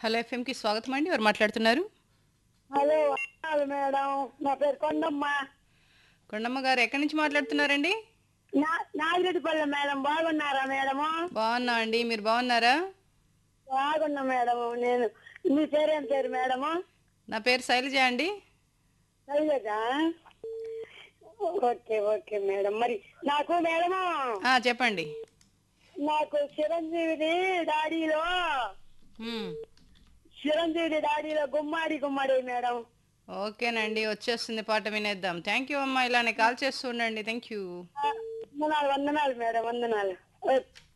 Hello ఎఫ్ఎంకి స్వాగతం అండి ఎవరు మాట్లాడుతున్నారు హలో వందనాలు మేడం నా పేరు కొండమ్మ కొండమ్మ గారు ఎక్కడి నుంచి మాట్లాడుతున్నారండి నా నాగిరెడ్డిపల్లె మేడం బాగున్నారా మేడము బాగున్నా అండి మీరు బాగున్నారా బాగున్నా మేడం నేను మీ పేరేం పేరు మేడము నా పేరు శైలజ అండి శైలజా ఓకే ఓకే మేడం మరి నాకు మేడము ఆ, చెప్పండి నాకు చిరంజీవిది డాడీలో మ్మ్. చిరంజీవి డాడీలో గుమ్మాడి గుమ్మడి మేడం ఓకేనండి వచ్చేస్తుంది పాట వినేద్దాం థ్యాంక్ యూ అమ్మా ఇలానే కాల్ చేస్తూ ఉండండి థ్యాంక్ యూ వందనాలు వందనాలు మేడం వందనాలు ఓకే.